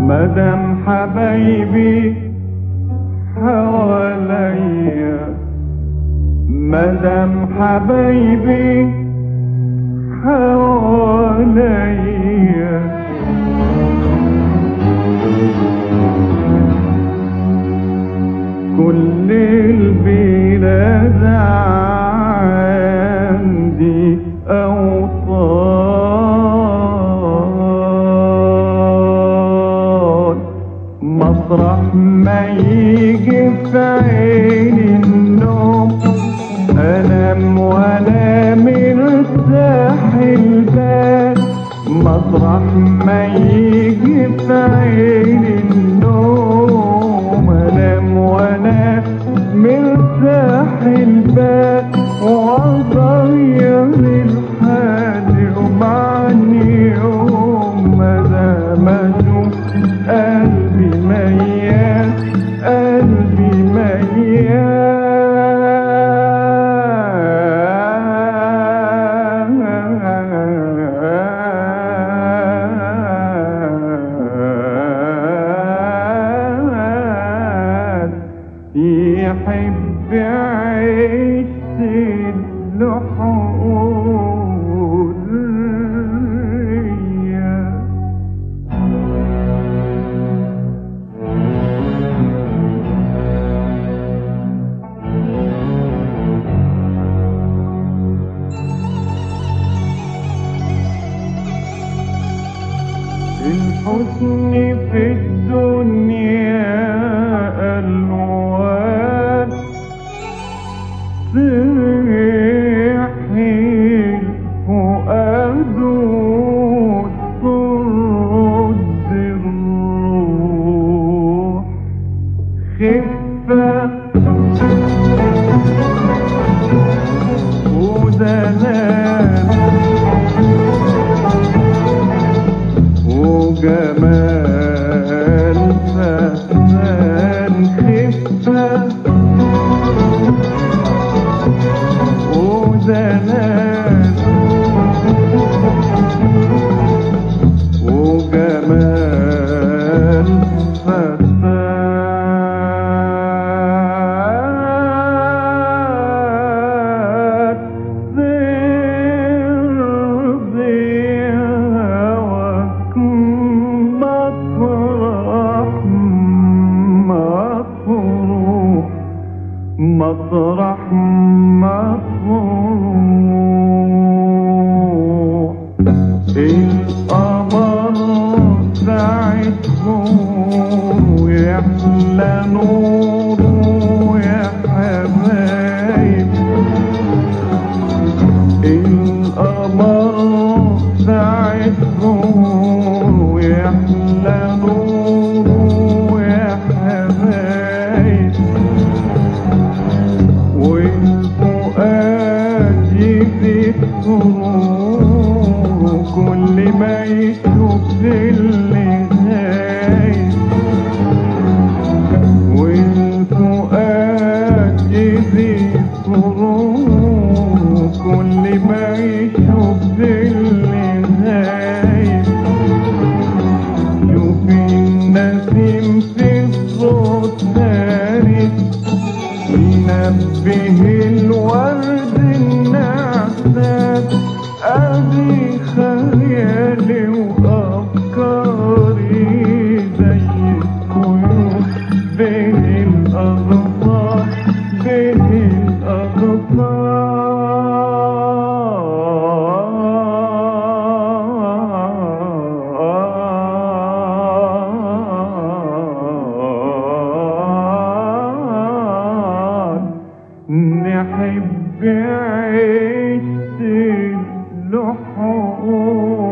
مدام حبايبي حواليا مدام حبايبي حواليا كل البلاد عندي أوطان مطرح ما يجي في عيني النوم أنام وأنام ارتاح البال مطرح ما يجي في عيني النوم أنام وأنام مرتاح البال وأغير الحال ومعني يوم مدام أشوف قلبي ميال قلبي ميال يحب عيش الحورية الحزن في الدنيا ألوان تحيي الفؤاد وترد الروح خفة ودلال وجمال فنان خفة ودلال وجمال فنان ترضي هواك مطرح مطروح مطرح مطروح القمر ساعة نور يحلى نوره يا حبايب القمر ساعة نور يحلى نوره يا حبايب والفؤاد يزيد سرور كل ما يشوف اللي غايب والفؤاد يزيد سرور كل ما يشوف اللي غايب شوف النسيم في الصوت بارد ينبه الورد النعسات أبي خيالي وأفكاري زي الطيور بين الأغصان بين الأغصان نحب عيش الحور